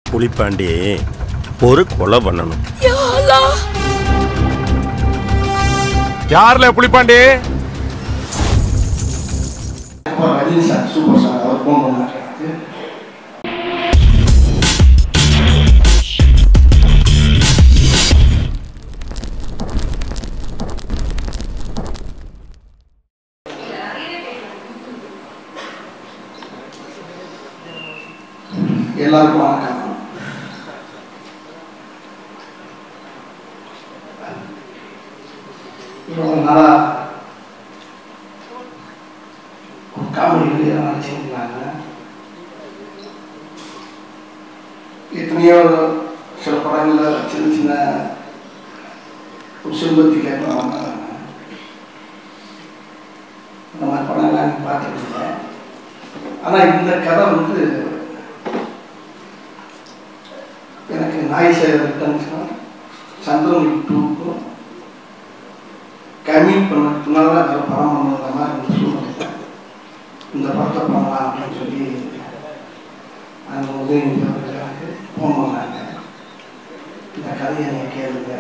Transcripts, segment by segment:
புலிப்பாண்டி ஒரு கொலை பண்ணணும் யார்ல புலிப்பாண்டி இப்போ ரஜினி சார் சூப்பர் ஸ்டார் அவர் ஃபோன் பண்ணார் எனக்கு எல்லாருக்கும் வணக்கம் இவ்வளவு நாளா ஒரு காமெடி வீடியோ நினச்சிருந்தாங்க எத்தனையோ சில படங்களில் சின்ன சின்ன ஒரு செல்வத்தி கேட்கலாம் வந்தாங்க இந்த மாதிரி படங்கள்லாம் எனக்கு பார்த்துருக்கேன் ஆனால் இந்த கதை வந்து எனக்கு நாய் சேர் ரிட்டர்ன்ஸ்னால் சந்திரன் டூக்கும் கம்மி பண்ணதுனால அதில் படம் பண்ணுற மாதிரி ஒரு சூழ்நிலை இந்த படத்தை பண்ணலாம் அப்படின்னு சொல்லி அந்த உதயநிதி அவர்கள் எனக்கு ஃபோன் பண்ணாங்க இந்த கதையை நீங்கள் கேளுங்க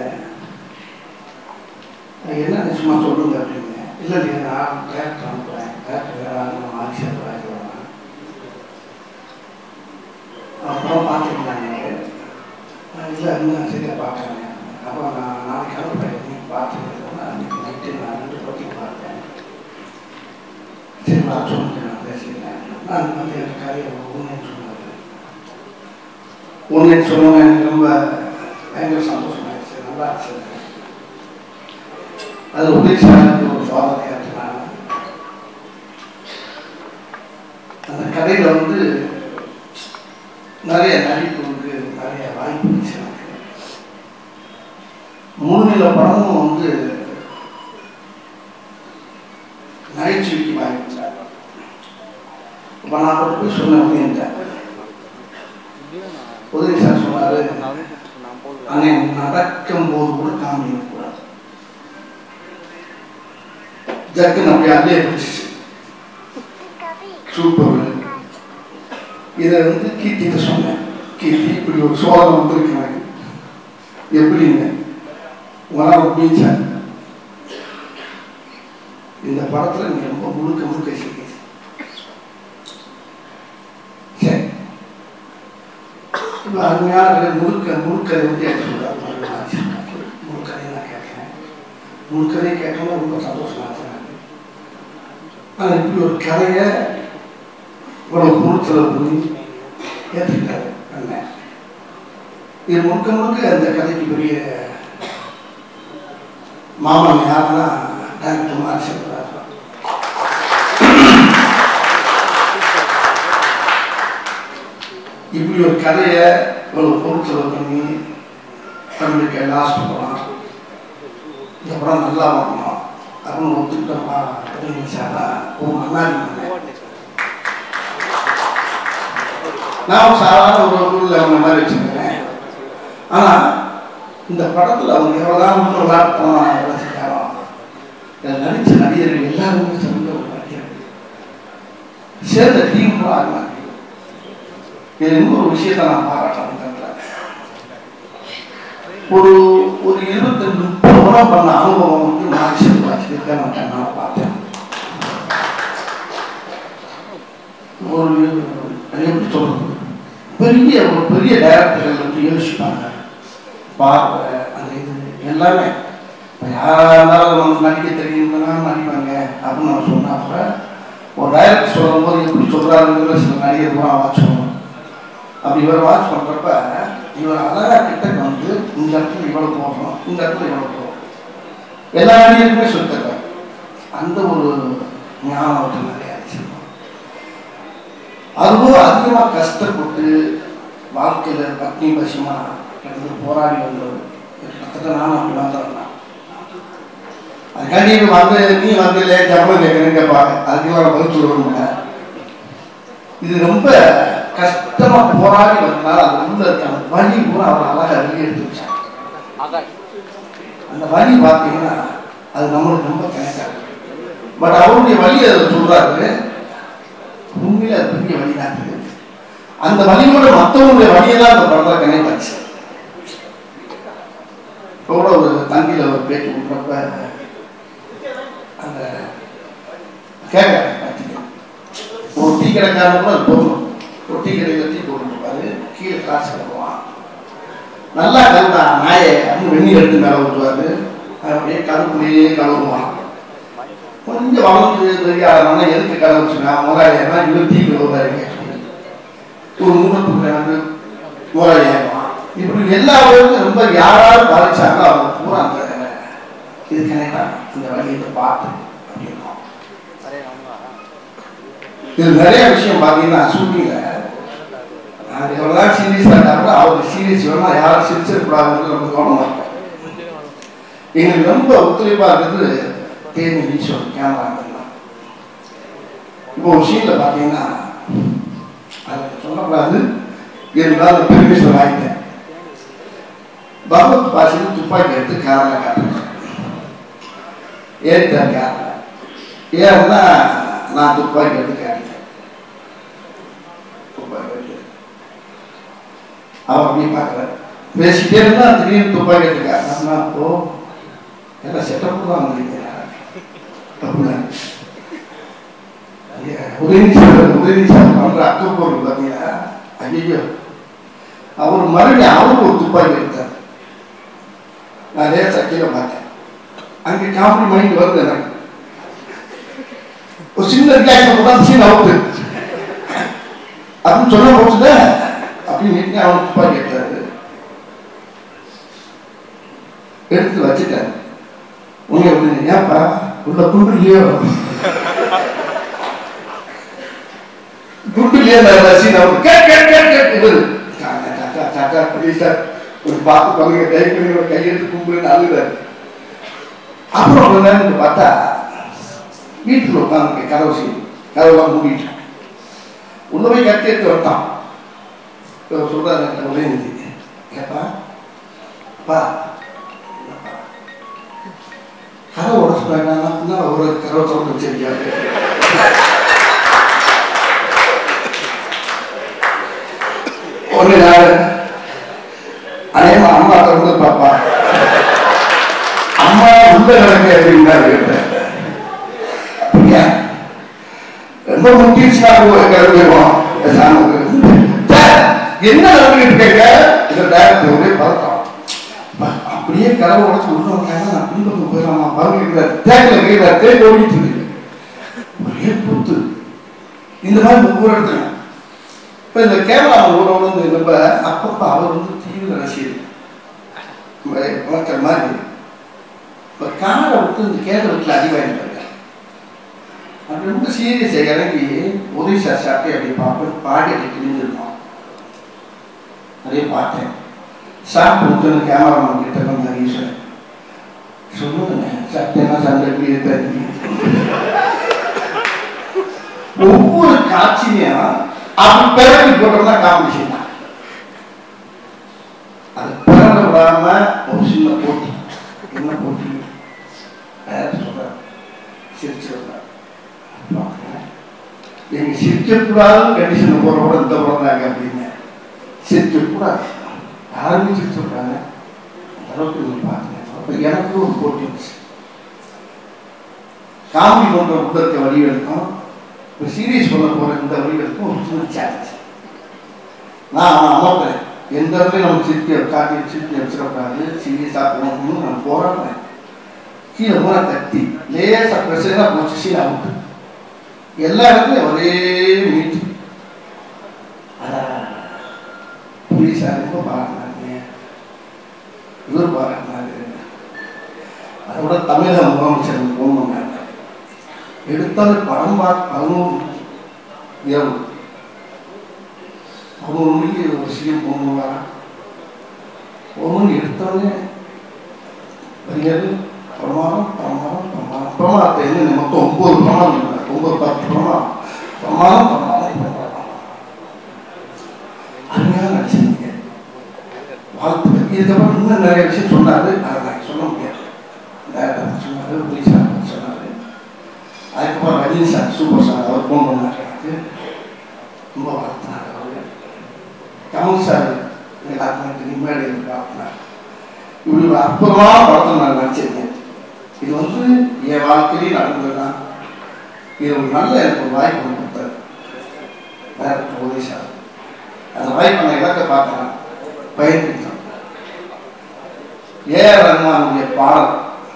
நான் என்ன சும்மா சொல்லுங்க அப்படின்னு இல்லை இல்லையா நான் டேரக்டர் அனுப்புகிறேன் டேரக்டர் வேறு மாறி சேர்த்து அப்புறம் பார்த்துருந்தாங்க இல்லை இன்னும் சரியாக பார்க்குறேன் அப்போ நான் நாளைக்கு அனுப்புகிறேன் நீ பார்த்துருக்கேன் அன்றைக்கி நைட்டு நான் ரெண்டு பற்றி பார்த்தேன் சரி வர சொல்லுங்க நான் பேசிக்கிறேன் நான் வந்து எனக்கு காரியம் ஒன்றுன்னு சொன்னார் ஒன்றுன்னு சொன்னோன்னே எனக்கு ரொம்ப பயங்கர சந்தோஷமாயிடுச்சு நல்லா இருந்துச்சு அது உதயசாலைக்கு ஒரு சுவாதனையாக இருந்தாங்க அந்த கதையில் வந்து நிறைய நடிப்புக்கு நிறைய வாய்ப்பு இருந்துச்சு எனக்கு முன்னில படமும் வந்து நகைச்சுவைக்கு வாய்ப்பு இப்போ நான் ஒரு போய் சொன்ன அப்படின்ட்டேன் உதவி சார் சொன்னாரு அண்ணே நடக்கும் போது கூட காமெடி இருக்கக்கூடாது ஜக்குன்னு அப்படியே அப்படியே பிடிச்சிச்சு சூப்பர் இதை வந்து கீர்த்திட்ட சொன்னேன் கீர்த்தி இப்படி ஒரு சோதனை வந்திருக்கு எனக்கு எப்படின்னு உங்களால் ஒரு பீச்சார் இந்த படத்தில் நீ ரொம்ப முழுக்க முழுக்க செய்ய சரி இப்போ அருமையான கதை முழுக்க முழுக்கதை வந்து எடுத்து சொல்கிறார் முழுக்கதை நான் கேட்குறேன் முழுக்கதை கேட்கணும் ரொம்ப சந்தோஷமா இருக்கு ஆனால் இப்படி ஒரு கதையை இவ்வளவு பொருட்செலவு பண்ணி ஏற்றுக்கிட்டாரு அண்ணன் இது முழுக்க முழுக்க அந்த கதைக்கு பெரிய மாமன் யாருன்னா டாக்டர் மாரி செல்வராஜ் இப்படி ஒரு கதையை இவ்வளவு பொருட்செலவு பண்ணி தம்பிக்கு லாஸ்ட் படம் இந்த படம் நல்லா வரணும் அப்படின்னு ஒத்துக்கிட்டப்பா அப்படின்னு சாரா ஒரு மன்னாடி பண்ணேன் நான் ஒரு சாதாரண ஒரு ஊரில் அவங்க மாதிரி வச்சுருக்கிறேன் ஆனால் இந்த படத்தில் அவங்க எவ்வளோதான் இன்னும் விளையாட்டுலாம் ரசிக்காரோ இதில் நடித்த நடிகர்கள் எல்லாருமே சிறந்த ஒரு நடிகர்கள் சேர்ந்த டீம் கூட ஆகலாம் இது இன்னொரு விஷயத்தை நான் பாராட்டணும் ஒரு ஒரு இருபத்தஞ்சு முப்பது படம் பண்ண அனுபவம் வந்து நான் செல்வாச்சு இருக்க மாட்டேன் நான் பார்த்தேன் ஒரு எப்படி சொல்றது பெரிய ஒரு பெரிய டைரக்டர்கள் வந்து யோசிப்பாங்க பார்வை அந்த இது எல்லாமே இப்போ யாராக இருந்தாலும் நமக்கு நடிக்க தெரியுதுன்னா நடிப்பாங்க அப்படின்னு நம்ம சொன்னா கூட ஒரு டைரக்டர் சொல்லும் போது எப்படி சொல்கிறாருங்கிற சில நடிகர் கூட வாட்ச் பண்ணுவோம் அப்படி இவர் வாட்ச் பண்ணுறப்ப இவர் அழகா கிட்ட வந்து இந்த இடத்துல இவ்வளோ போடுறோம் இந்த இடத்துல இவ்வளோ போடுறோம் எல்லா நடிகருக்குமே சொல்லித்தருவார் அந்த ஒரு ஞானம் அவருக்கு நிறைய இருந்துச்சு அதுவும் அதிகமாக கஷ்டப்பட்டு வாழ்க்கையில் பத்னி பசிமா கிட்டத்தட்ட போராடி வந்தவர் கிட்டத்தட்ட நானும் அப்படி வந்தவன் தான் அதுக்காண்டி இப்ப வந்து நீ வந்து இல்லை ஜம்மன் கேட்கணும்னு கேட்பாங்க அதுக்கெல்லாம் நான் பதில் சொல்ல மாட்டேன் இது ரொம்ப கஷ்டமா போராடி வந்தனால அது உள்ள இருக்க அந்த வலி கூட அவர் அழகா வெளியே எடுத்து வச்சாங்க அந்த வலி பார்த்தீங்கன்னா அது நம்மளுக்கு ரொம்ப கனெக்ட் ஆகும் பட் அவருடைய வழி அதை சொல்றாரு உண்மையில அது பெரிய வழி தான் அது. அந்த வலியோட மற்றவங்களுடைய வழியெல்லாம் அந்த படத்தில் கனெக்ட் ஆச்சு இப்போ கூட ஒரு தங்கியில் ஒரு பேட்டி விட்றப்ப அந்த கேட்குறாங்க பார்த்திங்க ஒரு டீ கடைக்காரன் கூட அது போகணும் ஒரு டீ கடையில் டீ போட்டுருப்பாரு கீழே காசு கட்டுவான் நல்லா கருடா நாயை அப்படின்னு வெந்நீர் எடுத்து மேலே ஊற்றுவாரு அப்படியே கருப்புலேயே கழுவுவான் கொஞ்சம் வளர்ந்து பெரிய ஆளுனா எதுக்கு கலவு சொன்னா முதலாளியா இவர் டீ கழுவுறாருங்க ஒரு மூலத்துக்குள்ள வந்து முதலாளியாகுவான் இப்படி எல்லா ஊருக்கும் ரொம்ப யாராவது பாதிச்சாங்களோ அவங்க பூரா அந்த இது கனெக்ட் ஆகும் இந்த வழியை பார்த்து அப்படின்னும் இது நிறைய விஷயம் பார்த்தீங்கன்னா ஷூட்டிங்கில் நாங்கள் எவ்வளோதான் சீரியஸாக இருந்தாலும் அவர் சீரியஸ் வேணுமா யாரும் சிரிச்சிடக்கூடாதுன்னு ரொம்ப கவனமாக இருக்கும் எங்களுக்கு ரொம்ப ஒத்துழைப்பாக இருக்கிறது தேனி ஈஸ்வர் கேமராமேன் தான் இப்போ ஒரு சீனில் பார்த்தீங்கன்னா அதை சொல்லக்கூடாது இருந்தாலும் பெர்மிஷன் வாங்கிட்டேன் பகவத் பாஷையில் துப்பாக்கி எடுத்து காரில் காட்டுறேன் ஏறிட்டார் காரில் ஏன்னா நான் துப்பாக்கி எடுத்து காட்டிட்டேன் துப்பாக்கி எடுத்து அவன் அப்படியே பார்க்குறேன் பேசிட்டே இருந்தா திடீர்னு துப்பாக்கி எடுத்துக்காரு நான் அப்போ எல்லாம் செட்டப் தான் வந்திருக்கீங்க அப்படின்னா உதயநிதி சார் உதயநிதி சார் பண்ற அக்கப்பொருள் பார்த்தீங்கன்னா ஐயோ அவர் மறுபடியும் அவருக்கு ஒரு துப்பாக்கி எடுத்தார் நான் லேசா கீழே பார்த்தேன் அங்கே காமெடி மைண்ட் வருது எனக்கு ஒரு சின்ன ரியாக்ஷன் போட்டா சீன் அவுட்டு அப்படின்னு சொல்ல போச்சுல அப்படின்னு நீட்டி அவன் துப்பாக்கி எடுத்தாரு எடுத்து வச்சுட்டாரு உன்னை வந்து ஏப்பா உள்ள குண்டு இல்லையோ குண்டு இல்லையா அந்த சீன் அவர் கேட் கேட் கேட் கேட் இவரு டாட்டா டாட்டா டாட்டா ப்ளீஸ் சார் ஒரு பார்த்து பண்ணுங்க கை பண்ணி ஒரு கையெழுத்து கும்பிடுன்னு அழுகிறாரு அப்புறம் கொஞ்ச நேரம் பார்த்தா வீட்டில் உட்காந்து கதவு சீன் கதவுலாம் மூடிட்டு உள்ள போய் கட்டி எடுத்து வரட்டான் இவர் சொல்றாரு என்கிட்ட உதயநிதி ஏப்பா அப்பா என்னப்பா? கதவை உடச்சு வேண்டாம்னா ஒரு கதவை திறந்து வச்சிருக்காரு ஒண்ணு நாள் அநேகமா அம்மா திறந்து பாப்பா அம்மா உள்ள கிடக்கு அப்படின்னாரு அப்படியா ரொம்ப முக்கியச்சுனா கிளம்பிடுவோம் என்ன நடந்துட்டு கேட்க இந்த டேரக்டர் ஒரே பதட்டம் அப்படியே கதவை உடச்சு உள்ள வந்தாங்க நான் பின்பக்கம் போயிடலாமா பாருங்க தேக்கில் கீழே தேக்கு ஓடிட்டு இருக்கு ஒரே புத்து இந்த மாதிரி ஒவ்வொரு இடத்துல இப்போ இந்த கேமரா ஓடோடு இருந்தப்ப அப்பப்போ அவர் வந்து தீவிர ரசிகர் வளர்க்குற மாதிரி இப்போ காரை விட்டு இந்த கேட்ட வீட்டில் அடி வாங்கிட்டு அப்படி ரொம்ப சீரியஸை இறங்கி உதவி சார் சாப்பிட்டு அப்படி பார்ப்பேன் பாடி அப்படி கிழிஞ்சிருந்தோம் அதே பார்த்தேன் சாப்பிட்டு விட்டு கேமராமேன் கிட்ட வந்து ஈஸ்வரன் சொல்லுங்க சட்டேனா சண்டை தண்ணி ஒவ்வொரு காட்சியும் அப்படி பிறகு போட்டோம்னா காம்படிஷன் தான் அது பிறகு விடாம ஒரு சின்ன போட்டி என்ன போட்டி சொல்றாரு சிரிச்சிருந்தார் நீங்க சிரிக்கக்கூடாதுன்னு கண்டிஷன் போற கூட இந்த பிறந்தாங்க அப்படின்னு சிரிக்கக்கூடாது யாருமே சிரிச்சிருக்காங்க அந்த அளவுக்கு நீங்க பாருங்க அப்ப எனக்கு ஒரு போட்டி இருந்துச்சு காமெடி பண்ற உள்ள இருக்க வழிகளுக்கும் ஒரு சீரியஸ் பண்ண போற இந்த வழிகளுக்கும் ஒரு சின்ன சேலஞ்ச் நான் அவன் அமர்த்தேன் எந்த இடத்துல நம்ம சிரிக்க காட்டி சிரிக்க வச்சிடக்கூடாது சீரியஸாக போகணும்னு நான் போராடுறேன் கீழே பூரா தட்டி லேசா பிரச்சனை போச்சு சீன் அவுட்டு எல்லா இடத்துலையும் ஒரே மீட் போலீஸார் ரொம்ப பாராட்டினாங்க இவர் பாராட்டினாரு அதோட தமிழக முதலமைச்சர் ஃபோன் பண்ணாங்க எடுத்தாலும் படம் பார்த்து பதினோரு இரவு பதினோரு மணிக்கு ஒரு சிஎம் ஃபோன் பண்ணுவாரா ஒரு மணி எடுத்தோடனே வருகிறது பிரமாதம் பிரமாதம் பிரமாதம் பிரமாதத்தை என்ன மொத்தம் ஒன்பது பிரமாதம் இருக்கு. ஒன்பது பத்து பிரமாதம் பிரமாதம் பிரமாதம் பிரமாதம் அருமையாக நடிச்சிருந்தீங்க வாழ்த்துக்கள் இதுக்கப்புறம் இன்னும் நிறைய விஷயம் சொன்னாரு அதை நான் சொல்ல முடியாது டேரக்டர் சொன்னாரு போலீஸ் சொன்னாரு அதுக்கப்புறம் ரஜினி சார் சூப்பர் சார் அவர் ஃபோன் பண்ணாரு எனக்கு ரொம்ப வாழ்த்தினார் அவர் கமல் சார் எல்லாருக்குமே தெரியும் மேடையில் பார்க்கலாம் இப்படி ஒரு அற்புதமான படத்தை நான் நடிச்சிருக்கேன் இது வந்து என் வாழ்க்கையிலே நடந்ததுதான் இது ஒரு நல்ல எனக்கு ஒரு வாய்ப்பு கொடுத்தாரு டேரக்டர் உதவி சார் அந்த வாய்ப்பு நான் இலக்க பார்க்கலாம் பயன்படுத்தலாம் ஏஆர் ரஹ்மானுடைய பாடல்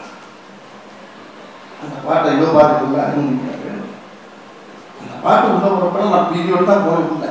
அந்த பாட்டை இவ்வளோ பாட்டுக்குள்ள அறிமுகிறாரு அந்த பாட்டு உள்ள போறப்ப நான் பீதியோடு தான் போனதுல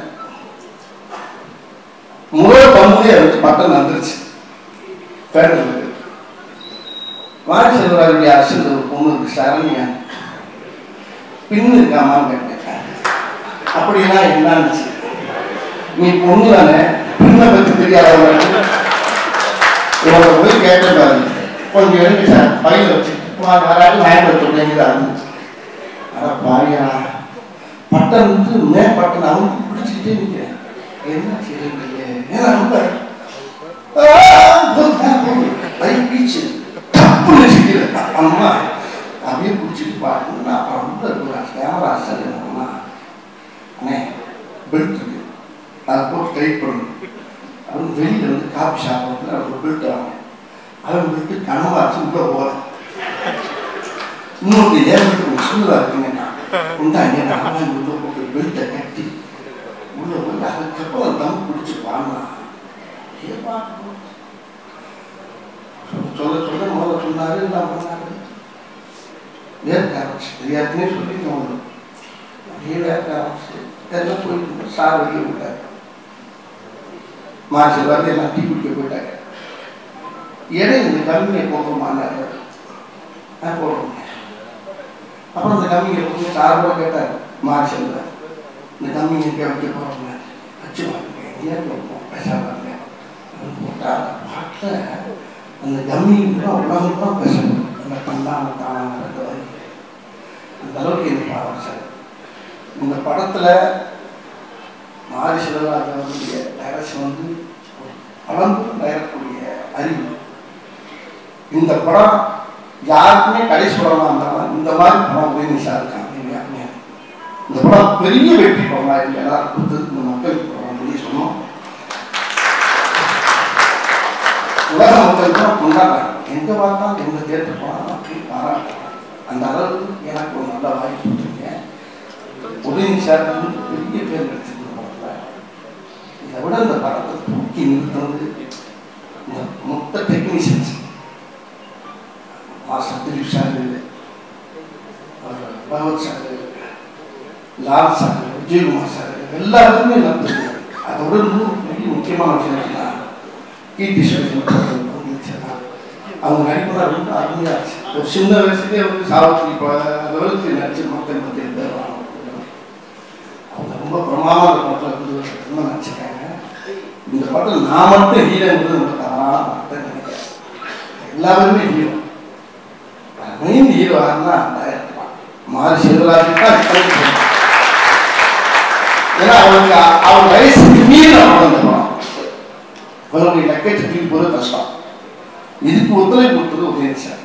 முதல் பங்குலேயே வச்சு பட்டம் வந்துருச்சு பேட்டலுக்கு வாரி செல்வராஜுடைய அரசியல் ஒரு பொண்ணு இருக்கு சரண்யா பின்னு இருக்காமான்னு கேட்டேன் அப்படின்னா என்னன்னு நீ பொண்ணு தானே பின்ன பத்தி தெரியாதவங்க இவங்க போய் கேட்டேன் பாருங்க கொஞ்சம் எழுதி சார் பையில வச்சு வராது பயன்படுத்துறேங்கிறாரு அட பாரியா பட்டம் வந்து மே பட்டம் அவங்க பிடிச்சிக்கிட்டே நிற்கிறேன் என்ன செய்யறீங்க ஏன்னா ரொம்ப ஆ, போதும், ஆ, போதும். கை பீச்சு தப்புன்னு வச்சுக்கிறேன். அம்மா அப்படியே பிடிச்சிட்டு பாருங்க நான் அப்புறம் உள்ள இருக்கிற கேமரா சார் அம்மா அண்ணே பெல்ட் இருக்கு அதை போட்டு டைட் பண்ணணும் அவன் வெளியில வந்து காபி சாப்பிட்றதுல அவன் பெல்ட் வாங்க அவன் பெல்ட் கனவாச்சு உள்ள போகிறேன் இன்னொரு ஏன் பெல்ட் சின்னதாக இருக்குங்க உண்டாங்க நான் உள்ள போட்டு பெல்ட்டை கட்டி உள்ள போய் அதுக்கப்புறம் தம் பிடிச்சி வாங்கினா ஏப்பா சொல்ல சொல்ல முதல்ல சொன்னாரு எல்லாம் பண்ணாரு வேர்க்க ஆரம்பிச்சு ஏற்கனவே சொல்லிட்டோம் அப்படியே வேர்க்க ஆரம்பிச்சு எல்லாம் போயிட்டு சார் வெளியே விட்டாரு மார்ச் வந்து எல்லாம் டீ குடிக்க போயிட்டாங்க இடம் இந்த கம்மியை போடுறோமான்னாரு நான் போடுறோம் அப்புறம் இந்த கம்மியை போட்டு சார் கூட கேட்டார் மார்ச்சல்ல இந்த கம்மி எங்கே வைக்க போகிறோங்க வச்சு வாங்க ஏன் வைப்போம் பேசாமல் போட்டா அந்த பாட்டில் அந்த கம்மி உலகம் தான் பேசணும் அந்த பண்ணாம தானாங்க வரி அந்த அளவுக்கு எனக்கு பாவம் சார் இந்த படத்தில் மாரி சிவராஜனுடைய டைரக்ஷன் வந்து பழம்பெரும் டைரக்டருடைய அறிவு இந்த படம் யாருக்குமே கடைசி படமா இருந்தாலும் இந்த மாதிரி படம் உதயநிஷா இருக்காங்க யாருமே இந்த படம் பெரிய வெற்றி படமா இருக்கு எல்லாரும் கொடுத்தது இந்த மக்களுக்கு படம் வெளியே சொன்னோம் உலக மக்கள் தான் கொண்டாடுறாங்க எங்க பார்த்தாலும் எந்த தேட்டர் போனாலும் அப்படி பாராட்டுறாங்க அந்த அளவுக்கு எனக்கு ஒரு நல்ல வாய்ப்பு கொடுத்துருக்கேன் உதயநிஷா வந்து பெரிய பேர் கிடைச்சிருக்கு படத்தில் இதை விட இந்த படத்தை தூக்கி நிறுத்துறது இந்த மொத்த technicians master Dileep sir Bhagavath sir Lal sir Vijayakumar sir எல்லாருக்குமே நான் தெரியும் அதோட இன்னும் பெரிய முக்கியமான விஷயம் என்னன்னா கீர்த்தி சுரேஷன் அவங்க நடிப்பதா ரொம்ப அருமையாக இருந்துச்சு ஒரு சின்ன வயசுலேயே வந்து சாவித்திரி அளவுக்கு நடிச்சு மக்கள் பற்றி பேர் அவங்க ரொம்ப பிரமாதமான படத்தில் வந்து ரொம்ப நடிச்சிருக்காங்க இந்த படத்தில் நான் மட்டும் ஹீரோங்கிறது ரொம்ப தவறான வார்த்தை நினைக்கிறேன் எல்லாருமே ஹீரோ மெயின் ஹீரோ யாருன்னா மாரி சிவராஜ் தான் இப்போதைக்கு சொல்லணும். ஏன்னா அவனுக்கு அவன் வயசுக்கு மீறி நான் வளர்ந்த படம் அவனுடைய லக்கேஜ் தூக்கி போகிறது கஷ்டம் இதுக்கு ஒத்துழைப்பு கொடுத்தது உதயநிதி சார்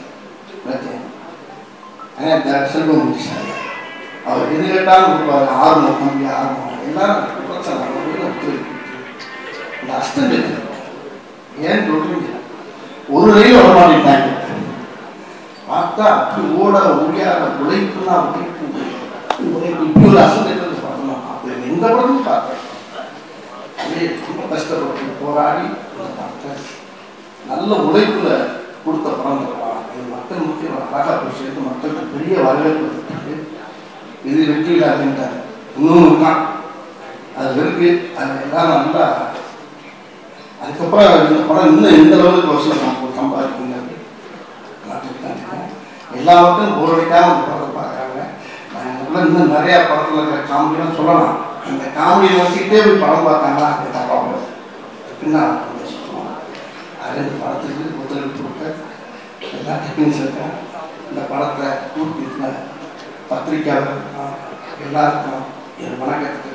ஆனால் இந்த செல்வமூர்த்தி சார் அவர் எது கேட்டாலும் கொடுப்பாரு ஆர்வம் தம்பி ஆர்வம் எல்லாரும் பிரச்சனை அவருக்கு ஒத்துழைப்பு இந்த அஸ்டண்ட் ஏன் சொல்றீங்க ஒரு ரயில் வரமாட்டேன் பார்த்தா அப்படி ஓட ஒழியாத உழைப்புனா உழைப்பு உழைப்பு இப்படி ஒரு அசந்தத்தில் பண்ணணும் அப்படி எந்த படமும் பார்த்தேன் அப்படியே ரொம்ப கஷ்டப்பட்டு போராடி இந்த படத்தை நல்ல உழைப்புல கொடுத்த படம் இந்த படம் இது மக்கள் முக்கியம் அழகா போய் சேர்த்து மக்களுக்கு பெரிய வரவேற்பு இருக்கு. இது வெற்றி இல்லாதுன்ட்டாரு இன்னொன்று இருக்கான் அது இருக்கு அது எல்லாம் நல்லா அதுக்கப்புறம் இந்த படம் இன்னும் எந்த அளவுக்கு வருஷம் நம்ம சம்பாதிக்குங்க நாட்டுக்கு தான் தெரியும். எல்லா மக்களும் போர் அடிக்காம இந்த படத்தை பார்க்குறாங்க நாங்கள் இன்னும் நிறைய படத்தில் இருக்கிற காமெடிலாம் சொல்லலாம் அந்த காமெடியை வச்சுக்கிட்டே போய் படம் பார்த்தாங்கன்னா அது தப்பாக போகும் பின்னால் சொல்லுவோம் அது இந்த படத்துக்கு ஒத்துழைப்பு கொடுத்த எல்லா டெக்னீஷியனுக்கும் இந்த படத்தை ஊக்குவித்த பத்திரிக்கையாளர் எல்லாருக்கும் என் வணக்கத்தை